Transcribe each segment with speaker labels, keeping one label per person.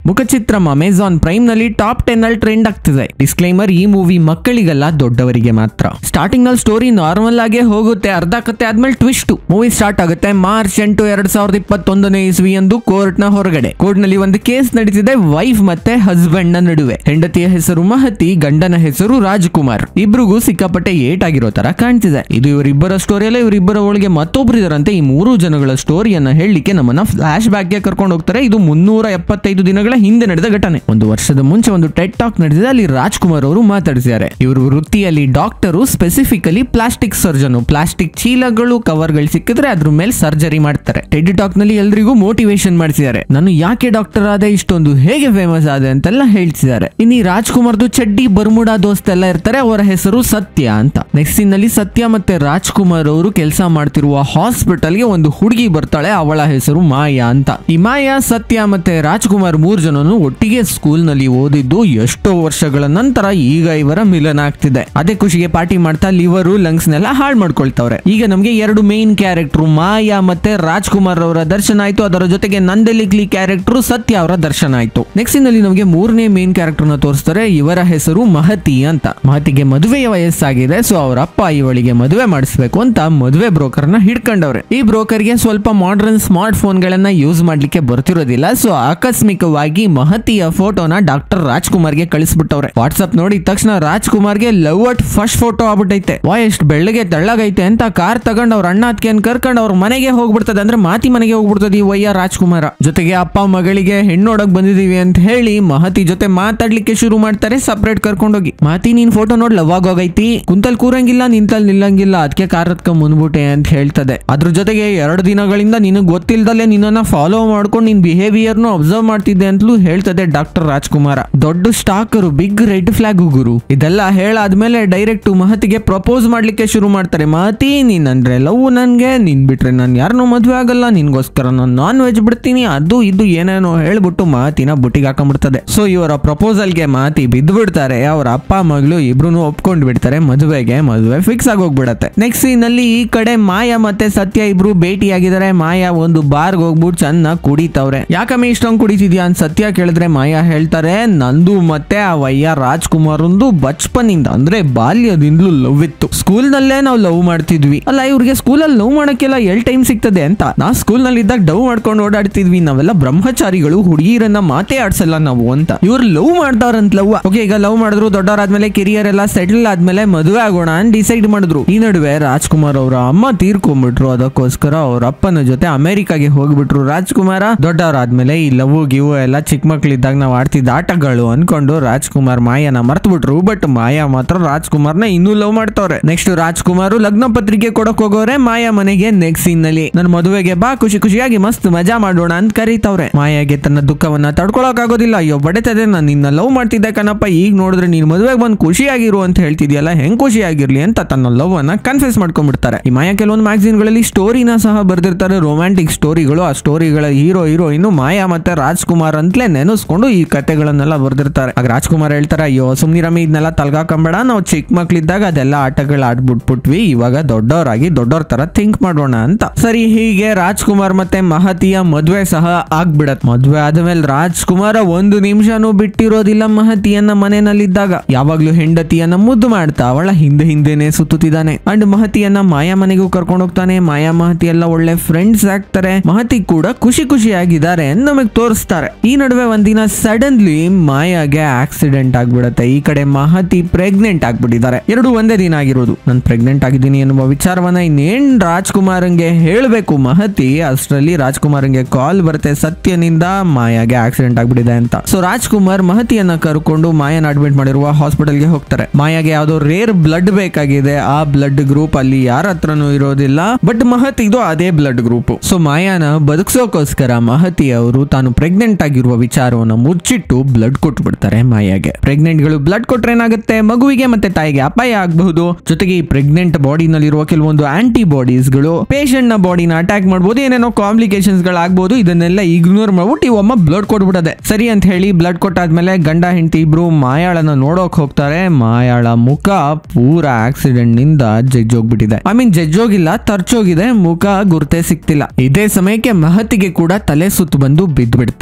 Speaker 1: ಮುಖಚಿತ್ರಂ Amazon prime ನಲ್ಲಿ top ten ಅಲ್ಲಿ trend ಆಗ್ತಿದೆ ಡಿಸ್ಕ್ಲೈಮರ್ ಈ ಮೂವಿ ಮಕ್ಕಳಿಗೆಲ್ಲ ದೊಡ್ಡವರಿಗೆ ಮಾತ್ರ ಸ್ಟಾರ್ಟಿಂಗ್ ನಲ್ಲಿ ಸ್ಟೋರಿ ನಾರ್ಮಲ್ ಆಗಿ ಹೋಗುತ್ತೆ ಅರ್ಧ ಕತೆ ಆದ್ಮೇಲೆ ಟ್ವಿಸ್ಟ್ ಮೂವಿ ಸ್ಟಾರ್ಟ್ ಆಗುತ್ತೆ ಮಾರ್ಚ್ ಎಂಟು ಎರಡ್ ಸಾವಿರದ ಇಪ್ಪತ್ತೊಂದನೇ ಇಸ್ವಿ ಎಂದು ಕೋರ್ಟ್ ನ ಹೊರಗಡೆ ಕೋರ್ಟ್ ನಲ್ಲಿ ಒಂದು ಕೇಸ್ ನಡೀತಿದೆ ವೈಫ್ ಮತ್ತೆ ಹಸ್ಬೆಂಡ್ ನ ನಡುವೆ ಹೆಂಡತಿಯ ಹೆಸರು ಮಹತಿ ಗಂಡನ ಹೆಸರು ರಾಜ್ಕುಮಾರ್ ಇಬ್ರಿಗೂ ಸಿಕ್ಕಾಪಟ್ಟೆ ಏಟ್ ಆಗಿರೋ ತರ ಕಾಣ್ತಿದೆ ಇದು ಇವರಿಬ್ಬರ ಸ್ಟೋರಿಯಲ್ಲ ಇವರಿಬ್ಬರ ಒಳಗೆ ಮತ್ತೊಬ್ರು ಇದಾರಂತೆ ಈ ಮೂರು ಜನಗಳ ಸ್ಟೋರಿಯನ್ನ ಹೇಳಲಿಕ್ಕೆ ನಮ್ಮನ್ನ ಫ್ಲಾಶ್ ಬ್ಯಾಕ್ ಗೆ ಕರ್ಕೊಂಡು ಹೋಗ್ತಾರೆ ಇದು ಮುನ್ನೂರ ಎಪ್ಪತ್ತೈದು ದಿನಗಳ ಹಿಂದೆ ನಡೆದ ಘಟನೆ ಒಂದು ವರ್ಷದ ಮುಂಚೆ ಒಂದು ಟೆಟ್ ಟಾಕ್ ನಡೆದಿದೆ ಅಲ್ಲಿ ರಾಜ್ಕುಮಾರ್ ಅವರು ಮಾತಾಡಿಸಿದ್ದಾರೆ ಇವರು ವೃತ್ತಿಯಲ್ಲಿ doctor specifically plastic surgeon plastic ಚೀಲಗಳು ಕವರ್ಗಳು ಸಿಕ್ಕಿದ್ರೆ ಅದ್ರ ಮೇಲೆ ಸರ್ಜರಿ ಮಾಡ್ತಾರೆ ಟೆಡ್ ಟಾಕ್ ನಲ್ಲಿ ಎಲ್ರಿಗೂ ಮೋಟಿವೇಶನ್ ಮಾಡಿಸಿದ್ದಾರೆ ನಾನು ಯಾಕೆ ಡಾಕ್ಟರ್ ಆದ ಇಷ್ಟೊಂದು ಹೇಗೆ ಫೇಮಸ್ ಆದೆ ಅಂತೆಲ್ಲ ಹೇಳ್ತಿದ್ದಾರೆ ಇನ್ನು ಈ ರಾಜ್ಕುಮಾರ್ದು ಚಡ್ಡಿ ಬರ್ಮುಡಾ ದೋಸ್ತ್ ಎಲ್ಲ ಇರ್ತಾರೆ ಅವರ ಹೆಸರು ಸತ್ಯ ಅಂತ ನೆಕ್ಸ್ಟ್ ಸೀನ್ ನಲ್ಲಿ ಸತ್ಯ ಮತ್ತೆ ರಾಜ್ಕುಮಾರ್ ಅವರು ಕೆಲಸ ಮಾಡ್ತಿರುವ ಹಾಸ್ಪಿಟಲ್ಗೆ ಒಂದು ಹುಡುಗಿ ಬರ್ತಾಳೆ ಅವಳ ಹೆಸರು ಮಾಯಾ ಅಂತ ಈ ಮಾಯಾ ಸತ್ಯ ಮತ್ತೆ ರಾಜ್ಕುಮಾರ್ ಮೂರ್ ಜನನು ಒಟ್ಟಿಗೆ ಸ್ಕೂಲ್ ನಲ್ಲಿ ಓದಿದ್ದು ಎಷ್ಟೋ ವರ್ಷಗಳ ನಂತರ ಈಗ ಇವರ ಮಿಲನ ಆಗ್ತಿದೆ ಅದೇ ಖುಷಿಗೆ ಪಾರ್ಟಿ ಮಾಡ್ತಾ ಲಿವರು ಲಂಗ್ಸ್ ನೆಲ್ಲ ಹಾಳು ಮಾಡ್ಕೊಳ್ತವ್ರೆ ಈಗ ನಮ್ಗೆ ಎರಡು ಮೇನ್ ಕ್ಯಾರೆಕ್ಟರ್ ಮಾಯಾ ಮತ್ತೆ ರಾಜ್ಕುಮಾರ್ ಅವರ ದರ್ಶನ ಆಯ್ತು ಅದರ ಜೊತೆಗೆ ನಂದಲಿಕ್ಲಿ ಕ್ಯಾರೆಕ್ಟರ್ ಸತ್ಯ ಅವರ ದರ್ಶನ ಆಯ್ತು ನೆಕ್ಸ್ಟ್ ನಲ್ಲಿ ನಮಗೆ ಮೂರನೇ ಮೇನ್ ಕ್ಯಾರೆಕ್ಟರ್ ನ ತೋರಿಸ್ತಾರೆ ಇವರ ಹೆಸರು ಮಹತಿ ಅಂತ ಮಹತಿಗೆ ಮದುವೆಯ ವಯಸ್ಸಾಗಿದೆ ಸೊ ಅವರ ಅಪ್ಪ ಇವಳಿಗೆ ಮದುವೆ ಮಾಡಿಸ್ಬೇಕು ಅಂತ ಮದುವೆ ಬ್ರೋಕರ್ ನ ಹಿಡ್ಕೊಂಡವ್ರೆ ಈ ಬ್ರೋಕರ್ ಗೆ ಸ್ವಲ್ಪ ಮಾಡರ್ನ್ ಸ್ಮಾರ್ಟ್ ಫೋನ್ ಗಳನ್ನ ಯೂಸ್ ಮಾಡ್ಲಿಕ್ಕೆ ಬರ್ತಿರೋದಿಲ್ಲ ಸೊ ಆಕಸ್ಮಿಕವಾಗಿ ಮಹತಿಯ ಫೋಟೋನ ಡಾಕ್ಟರ್ ರಾಜ್ಕುಮಾರ್ ಗೆ ಕಳಿಸ್ಬಿಟ್ಟವ್ರೆ ವಾಟ್ಸ್ಆಪ್ ನೋಡಿದ ತಕ್ಷಣ ರಾಜ್ಕುಮಾರ್ ಗೆ ಲವ್ ಅಟ್ ಫಸ್ಟ್ ಫೋಟೋ ಆಗ್ಬಿಟ್ಟೈತೆ ವಾ ಎಷ್ಟು ಬೆಳ್ಳಗೆ ತೆಳ್ಳಗೈತೆ ಅಂತ ಕಾರ್ ತಗೊಂಡ್ ಅವ್ರ ಅಣ್ಣ ಅತ್ಕೆನ್ ಕರ್ಕೊಂಡ್ ಅವ್ರ ಮನೆಗೆ ಹೋಗ್ಬಿಡ್ತದೆ ಅಂದ್ರೆ ಮಾತಿ ಮನೆಗೆ ಹೋಗ್ಬಿಡ್ತದೆ ಈ ವಯ್ಯ ರಾಜ್ಕುಮಾರ ಜೊತೆಗೆ ಅಪ್ಪ ಮಗಳಿಗೆ ಹೆಣ್ಣೋಡಕ್ ಬಂದಿದೀವಿ ಅಂತ ಹೇಳಿ ಮಹತಿ ಜೊತೆ ಮಾತಾಡ್ಲಿಕ್ಕೆ ಶುರು ಮಾಡ್ತಾರೆ ಸಪ್ರೇಟ್ ಕರ್ಕೊಂಡೋಗಿ ಮಾತಿ ನೀನ್ ಫೋಟೋ ನೋಡ್ ಲವ್ ಆಗೋಗೈತಿ ಕುಂತಲ್ ಕೂರಂಗಿಲ್ಲ ನಿಂತಲ್ ನಿಲ್ಲಂಗಿಲ್ಲ ಅದಕ್ಕೆ ಕಾರ್ ಹತ್ಕೊಂಡ್ ಮುಂದ್ಬಿಟ್ಟೆ ಅಂತ ಹೇಳ್ತದೆ ಅದ್ರ ಜೊತೆಗೆ ಎರಡು ದಿನಗಳಿಂದ ನಿನಗ್ ಗೊತ್ತಿಲ್ದಲೆ ನಿನ್ನನ್ನ ಫಾಲೋ ಮಾಡ್ಕೊಂಡು ನಿನ್ ಬಿಹೇವಿಯರ್ ನು ಅಬ್ಸರ್ವ್ ಮಾಡ್ತಿದ್ದೆ ಅಂತಲೂ ಹೇಳ್ತದೆ ಡಾಕ್ಟರ್ ರಾಜ್ಕುಮಾರ ದೊಡ್ಡ ಸ್ಟಾಕರು ಬಿಗ್ ರೆಡ್ ಫ್ಲಾಗ್ ಗುರು ಇದೆಲ್ಲ ಹೇಳಾದ್ಮೇಲೆ ಡೈರೆಕ್ಟ್ ಮಹತಿಗೆ ಪ್ರಪೋಸ್ ಮಾಡ್ಲಿಕ್ಕೆ ಶುರು ಮಾಡ್ತಾರೆ ಮಹತಿ ನೀನ್ ಅಂದ್ರೆ ಲವ್ ನನ್ಗೆ ನೀನ್ ಬಿಟ್ರೆ ನಾನು ಯಾರನ್ನೂ ಮದ್ವೆ ಆಗಲ್ಲ ನಿನ್ಗೋಸ್ಕರ ನಾನು ನಾನ್ ವೆಜ್ ಬಿಡ್ತೀನಿ ಅದು ಇದು ಏನೇನೋ ಹೇಳ್ಬಿಟ್ಟು ಮಹತಿನ ಬುಟ್ಟಿಗೆ ಹಾಕೊಂಡ್ಬಿಡ್ತದೆ ಸೊ ಇವರ ಪ್ರಪೋಸಲ್ಗೆ ಮಾತಿ ಬಿದ್ದು ಬಿಡ್ತಾರೆ ಅವ್ರ ಅಪ್ಪ ಮಗಳು ಇಬ್ರು ಒಪ್ಕೊಂಡ್ ಬಿಡ್ತಾರೆ ಮದುವೆಗೆ ಮದುವೆ ಫಿಕ್ಸ್ ಆಗಿ ಹೋಗ್ಬಿಡತ್ತೆ ನೆಕ್ಸ್ಟ್ ನಲ್ಲಿ ಈ ಕಡೆ ಮಾಯಾ ಮತ್ತೆ ಸತ್ಯ ಇಬ್ರು ಭೇಟಿಯಾಗಿದ್ದಾರೆ ಮಾಯಾ ಒಂದು ಬಾರ್ಗ್ ಹೋಗ್ಬಿಟ್ಟು ಚೆನ್ನಾಗಿ ಕುಡಿತವ್ರೆ ಯಾಕಮ್ಮೆ ಇಷ್ಟೊಂದು ಕುಡಿತಿದ್ಯಾ ಅಂತ ಸತ್ಯ ಕೇಳಿದ್ರೆ ಮಾಯಾ ಹೇಳ್ತಾರೆ ನಂದು ಮತ್ತೆ ಆ ವಯ್ಯ ರಾಜ್ಕುಮಾರ್ ಒಂದು ಬಚ್ಪನಿಂದ ಅಂದ್ರೆ ಬಾಲ್ಯದಿಂದಲೂ ಲವ್ ಇತ್ತು ಸ್ಕೂಲ್ ನಲ್ಲೇ ನಾವು ಲವ್ ಮಾಡ್ತಿದ್ವಿ ಅಲ್ಲ ಇವ್ರಿಗೆ ಸ್ಕೂಲಲ್ಲಿ ಲವ್ ಮಾಡಕ್ಕೆಲ್ಲ ಎಲ್ ಟೈಮ್ ಸಿಗ್ತದೆ ಅಂತ ನಾ ಸ್ಕೂಲ್ ನಲ್ಲಿ ಇದ್ದಾಗ ಡವ್ ಮಾಡ್ಕೊಂಡು ಓಡಾಡ್ತಿದ್ವಿ ನಾವೆಲ್ಲ ಬ್ರಹ್ಮಚಾರಿಗಳು ಹುಡುಗಿರನ್ನ ಮಾತೇ ಆಡ್ಸಲ್ಲ ನಾವು ಅಂತ ಇವ್ರು ಲವ್ ಮಾಡ್ತಾರಂತ ಲವ್ ಓಕೆ ಈಗ ಲವ್ ಮಾಡಿದ್ರು ದೊಡ್ಡವರಾದ್ಮೇಲೆ ಕೆರಿಯರ್ ಎಲ್ಲ ಸೆಟಲ್ ಆದ್ಮೇಲೆ ಮದುವೆ ಆಗೋಣ ಅಂತ ಡಿಸೈಡ್ ಮಾಡಿದ್ರು ಈ ನಡುವೆ ರಾಜ್ಕುಮಾರ್ ಅವರ ಅಮ್ಮ ತೀರ್ಕೊಂಡ್ಬಿಟ್ರು ಅದಕ್ಕೋಸ್ಕರ ಅವ್ರ ಅಪ್ಪನ ಜೊತೆ ಅಮೆರಿಕಾಗೆ ಹೋಗ್ಬಿಟ್ರು ರಾಜ್ಕುಮಾರ ದೊಡ್ಡವರಾದ್ಮೇಲೆ ಈ ಲವ್ ಗಿವ್ ಎಲ್ಲ ಚಿಕ್ಕ ಮಕ್ಳಿದ್ದಾಗ ನಾವು ಆಡ್ತಿದ್ದ ಆಟಗಳು ಅನ್ಕೊಂಡು ರಾಜ್ಕುಮಾರ್ ಮಾಯನ ಮರ್ತ್ ಬಿಟ್ರು ಬಟ್ ಮಾಯಾ ಮಾತ್ರ ರಾಜ್ಕುಮಾರ್ನ ಇನ್ನೂ ಲವ್ ಮಾಡ್ತವ್ರೆ ನೆಕ್ಸ್ಟ್ ರಾಜ್ಕುಮಾರ್ ಲಗ್ನ ಪತ್ರಿಕೆ ಕೊಡಕ್ ಹೋಗೋರೆ ಮಾಯಾ ಮನೆಗೆ ನೆಕ್ಸ್ಟ್ ಸೀನ್ ನಲ್ಲಿ ನನ್ನ ಮದುವೆಗೆ ಬಾ ಖುಷಿ ಖುಷಿಯಾಗಿ ಮಸ್ತ್ ಮಜಾ ಮಾಡೋಣ ಅಂತ ಕರೀತವ್ರೆ ಮಾಯಾಗೆ ತನ್ನ ದುಃಖವನ್ನ ತಡ್ಕೊಳಕ್ ಆಗೋದಿಲ್ಲ ಅಯ್ಯೋ ಬಡತದೆ ನಾನು ನಿನ್ನ ಲವ್ ಮಾಡ್ತಿದ್ದೆ ಕಣಪ್ಪ ಈಗ ನೋಡಿದ್ರೆ ನೀನ್ ಮದುವೆಗೆ ಬಂದು ಖುಷಿಯಾಗಿರು ಅಂತ ಹೇಳ್ತಿದ್ಯಲ್ಲ ಹೆಂಗ್ ಖುಷಿಯಾಗಿರ್ಲಿ ಅಂತ ತನ್ನ ಲವ್ ಅನ್ನ ಕನ್ಫ್ಯೂಸ್ ಮಾಡ್ಕೊಂಡ್ಬಿಡ್ತಾರೆ ಈ ಮಾಯಾ ಕೆಲವೊಂದು ಮ್ಯಾಗಝಿನ್ ಗಳಲ್ಲಿ ಸ್ಟೋರಿನ ಸಹ ಬರ್ದಿರ್ತಾರೆ ರೊಮ್ಯಾಂಟಿಕ್ ಸ್ಟೋರಿಗಳು ಆ ಸ್ಟೋರಿಗಳ ಹೀರೋ ಹೀರೋಯಿನ್ ಮಾಯಾ ಮತ್ತೆ ರಾಜ್ಕುಮಾರ್ ಅಂತಲೇ ನೆನೆಸ್ಕೊಂಡು ಈ ಕತೆಗಳನ್ನೆಲ್ಲ ಬರ್ದಿರ್ತಾರೆ ಆಗ ರಾಜ್ಕುಮಾರ್ ಹೇಳ್ತಾರೆ ಅಯ್ಯೋ ಸುಮ್ನಿರಮಿ ಇದನ್ನೆಲ್ಲ ತಲ್ಗಾಕೊಂಬೇಡ ನಾವು ಚಿಕ್ಕ ಮಕ್ಳಿದ್ದಾಗ ಅದೆಲ್ಲ ಆಟಗಳು ಆಡ್ಬಿಟ್ಬಿಟ್ವಿ ಇವಾಗ ದೊಡ್ಡವರಾಗಿ ದೊಡ್ಡವ್ರ ತರ ಥಿಂಕ್ ಮಾಡೋಣ ಅಂತ ಸರಿ ಹೀಗೆ ರಾಜ್ಕುಮಾರ್ ಮತ್ತೆ ಮಹತಿಯ ಮದ್ವೆ ಸಹ ಆಗ್ಬಿಡತ್ ಮದ್ವೆ ಆದ್ಮೇಲೆ ರಾಜ್ಕುಮಾರ ಒಂದು ನಿಮಿಷನೂ ಬಿಟ್ಟಿರೋದಿಲ್ಲ ಮಹತಿಯನ್ನ ಮನೆಯಲ್ಲಿದ್ದಾಗ ಯಾವಾಗ್ಲೂ ಹೆಂಡತಿಯನ್ನ ಮುದ್ದು ಮಾಡ್ತಾ ಅವಳ ಹಿಂದೆ ಹಿಂದೆನೆ ಸುತ್ತುತ್ತಿದ್ದಾನೆ ಅಂಡ್ ಮಹತಿಯನ್ನ ಮಾಯಾ ಮನೆಗೂ ಕರ್ಕೊಂಡು ಹೋಗ್ತಾನೆ ಮಾಯಾ ಮಹತಿ ಎಲ್ಲ ಒಳ್ಳೆ ಫ್ರೆಂಡ್ಸ್ ಆಗ್ತಾರೆ ಮಹತಿ ಕೂಡ ಖುಷಿ ಖುಷಿಯಾಗಿದ್ದಾರೆ ಅಂತ ನಮಗ್ ತೋರಿಸ್ತಾರೆ ಈ ನಡುವೆ ಒಂದಿನ ಸಡನ್ಲಿ ಮಾಯಾಗೆ ಆಕ್ಸಿಡೆಂಟ್ ಆಗ್ಬಿಡತ್ತೆ ಈ ಕಡೆ ಮಹತಿ ಪ್ರೆಗ್ನೆಂಟ್ ಆಗ್ಬಿಟ್ಟಿದ್ದಾರೆ ಎರಡು ಒಂದೇ ದಿನ ಆಗಿರೋದು ನಾನು ಪ್ರೆಗ್ನೆಂಟ್ ಆಗಿದ್ದೀನಿ ಎನ್ನುವ ವಿಚಾರವನ್ನ ಇನ್ನೇನ್ ರಾಜ್ಕುಮಾರಂಗೆ ಹೇಳಬೇಕು ಮಹತಿ ಅಷ್ಟರಲ್ಲಿ ರಾಜ್ಕುಮಾರಂಗೆ ಕಾಲ್ ಬರುತ್ತೆ ಸತ್ಯನಿಂದ ಮಾಯಾಗೆ ಆಕ್ಸಿಡೆಂಟ್ ಆಗ್ಬಿಟ್ಟಿದೆ ಅಂತ ಸೊ ರಾಜ್ಕುಮಾರ್ ಮಹತಿಯನ್ನ ಕರ್ಕೊಂಡು ಮಾಯನ ಅಡ್ಮಿಟ್ ಮಾಡಿರುವ ಹಾಸ್ಪಿಟಲ್ಗೆ ಹೋಗ್ತಾರೆ ಮಾಯಾಗೆ ಯಾವ್ದೋ ರೇರ್ ಬ್ಲಡ್ ಬೇಕಾಗಿದೆ ಆ ಬ್ಲಡ್ ಗ್ರೂಪ್ ಅಲ್ಲಿ ಯಾರ ಹತ್ರನೂ ಇರೋದಿಲ್ಲ ಬಟ್ ಮಹತಿದು ಅದೇ ಬ್ಲಡ್ ಗ್ರೂಪ್ ಸೊ ಮಾಯಾನ ಬದುಕ್ಸೋಕೋಸ್ಕರ ಮಹತಿ ಅವರು ತಾನು ಪ್ರೆಗ್ನೆಂಟ್ ಆಗಿರುವ ವಿಚಾರವನ್ನು ಮುಚ್ಚಿಟ್ಟು ಬ್ಲಡ್ ಕೊಟ್ಬಿಡ್ತಾರೆ ಮಾಯಾಗೆ ಪ್ರೆಗ್ನೆಂಟ್ ಗಳು ಬ್ಲಡ್ ಕೊಟ್ರೆ ಏನಾಗುತ್ತೆ ಮಗುವಿಗೆ ಮತ್ತೆ ತಾಯಿಗೆ ಅಪಾಯ ಆಗಬಹುದು ಜೊತೆಗೆ ಈ ಪ್ರೆಗ್ನೆಂಟ್ ಬಾಡಿನಲ್ಲಿರುವ ಕೆಲವೊಂದು ಆಂಟಿಬಾಡೀಸ್ ಗಳು ಪೇಷಂಟ್ ನ ಬಾಡಿನ ಅಟ್ಯಾಕ್ ಮಾಡಬಹುದು ಏನೇನೋ ಕಾಂಪ್ಲಿಕೇಶನ್ಸ್ ಗಳಾಗಬಹುದು ಇದನ್ನೆಲ್ಲ ಇಗ್ನೋರ್ ಮಾಡ್ಬಿಟ್ಟು ಈ ಒಮ್ಮ ಬ್ಲಡ್ ಕೊಟ್ಬಿಡದೆ ಸರಿ ಅಂತ ಹೇಳಿ ಬ್ಲಡ್ ಕೊಟ್ಟಾದ್ಮೇಲೆ ಗಂಡ ಹೆಂಡತಿ ಇಬ್ರು ಮಾಯಾಳನ ನೋಡೋಕ್ ಹೋಗ್ತಾರೆ ಮಾಯಾಳ ಮುಖ ಪೂರ ಆಕ್ಸಿಡೆಂಟ್ ನಿಂದ ಜಜ್ಜೋಗ್ಬಿಟ್ಟಿದೆ ಐ ಮೀನ್ ಜಜ್ಜೋಗಿಲ್ಲ ತರ್ಚೋಗಿದೆ ಮುಖ ಗುರ್ತೆ ಸಿಕ್ತಿಲ್ಲ ಇದೇ ಸಮಯಕ್ಕೆ ಮಹತಿಗೆ ಕೂಡ ತಲೆ ಸುತ್ತು ಬಂದು ಬಿದ್ದು ಬಿಡ್ತಾಳೆ ಬ್ಲಡ್